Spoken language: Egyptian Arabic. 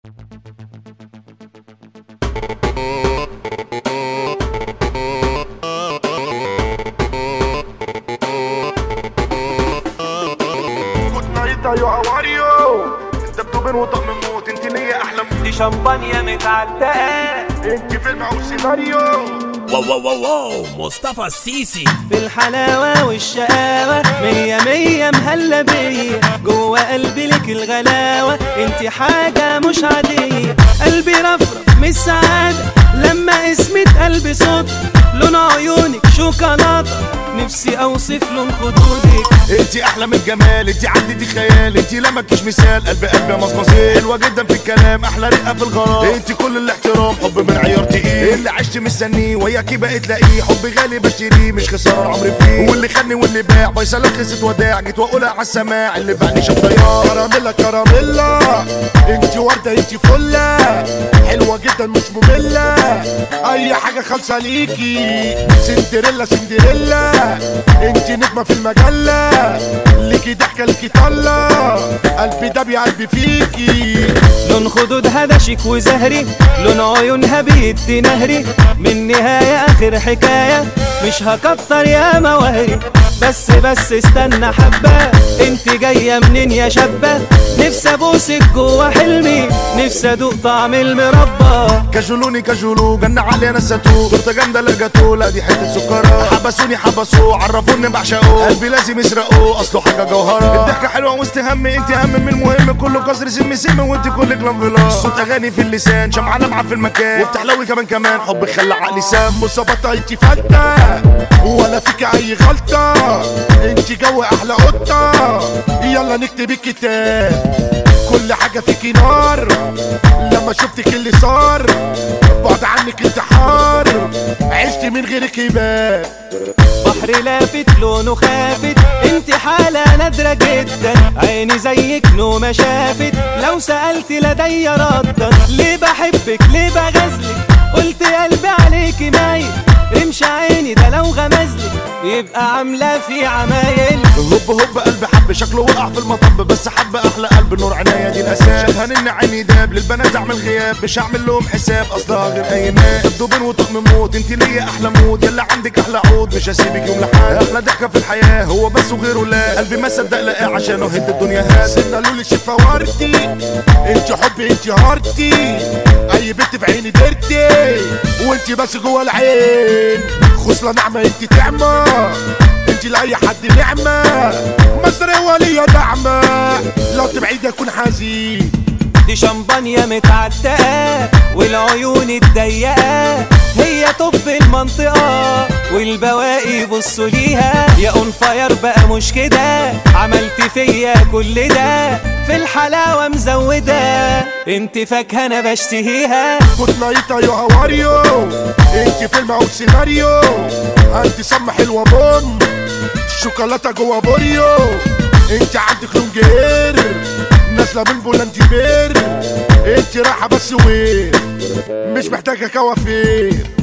جود نايت ايوه هاو ار يو دبدوبين وطقم موت انت ليا احلى موت دي شمبانيا متعلقة انت فيلم او سيناريو واو واو واو واو مصطفى السيسي في الحلاوة والشقاوة مية مية مهلة بيا جوه قلبي لك الغلاوة انت حاجة مش عادية قلبي رفرف من السعادة لما اسمك قلبي صوت لون عيونك شوكولاتة نفسي اوصف لون خدودك انت احلى من الجمال انت عندي دي خيال انت لا مالكيش مثال قلب قلب يا مصمصين حلوه جدا في الكلام احلى رقه في الغرام انت كل الاحترام حب من عيار تقيل اللي عشت مستنيه وياكي بقيت لاقيه حب غالي بشتريه مش خساره عمري فيه واللي خدني واللي باع فيصل خلصت وداع جيت واقولها على السماع اللي باعني شاف ضياع كراميلا كراميلا انت ورده انت فله حلوه جدا مش ممله اي حاجه خالصه ليكي سندريلا سندريلا انت نجمه في المجله ليكي ضحكه ليكي طله قلبي ده بقلبي فيكي لون خدودها ده شيك وزهري لون عيونها بيدي نهري من نهاية آخر حكاية مش هكتر يا مواهري بس بس استنى حبة انت جاية منين يا شابة نفسي ابوسك جوا حلمي نفسي ادوق طعم المربى كجولوني كجولو جنة علي نسيتو تورته جامده لقيتو لا دي حته سكره حبسوني حبسوه عرفوني بعشقه قلبي لازم يسرقوه اصله حاجه جوهره الضحكه حلوه وسط همي انت اهم من المهم كله كسر سم سم وانت كلك لمفلان صوت اغاني في اللسان شمعة لمعة في المكان وبتحلوي كمان كمان حب خلى عقلي سام مصابتها انت فلتة ولا فيك اي غلطه انت جو احلى قطه يلا نكتب الكتاب كل حاجة فيكي نار لما شفتك اللي صار بعد عنك انتحار عشت من غيرك هباب بحر لافت لونه خافت انت حالة نادرة جدا عيني زيك نو ما شافت لو سألت لدي ردا ليه بحبك ليه بغزلك قلت قلبي عليكي مايل رمش عيني ده لو غمزلك يبقى عاملة في عمايل هوب هوب قلب حب شكله وقع في المطب بس حب احلى قلب نور عناية دي الاساس شافها ان عيني داب للبنات اعمل غياب مش هعمل لهم حساب اصلها غير اي ناس دبدوبين وطقم موت انت ليا احلى موت يلا عندك احلى عود مش هسيبك يوم لحد احلى ضحكة في الحياة هو بس وغيره لا قلبي ما صدق لقاه عشانه هد الدنيا هاد سنة لولي شفا وردي انت حبي انت هارتي اي بنت في عيني ديرتي وانت بس جوه العين خصلة نعمة انت تعمى انت لاي حد نعمة مصر وليا نعمة لو تبعيد اكون حزين دي شمبانيا متعتقة والعيون الضيقة هي طب المنطقة والبواقي بصوا ليها يا اون فاير بقى مش كده عملت فيا كل ده في الحلاوة مزودة انت فاكهة انا بشتهيها جود نايت ايوه هاو ار يو انت فيلم او سيناريو انت سما حلوة بوم شوكولاتة جوا بوريو انت عندك لون جير نازلة من بولندي بير انت رايحة بس وين مش محتاجة كوافير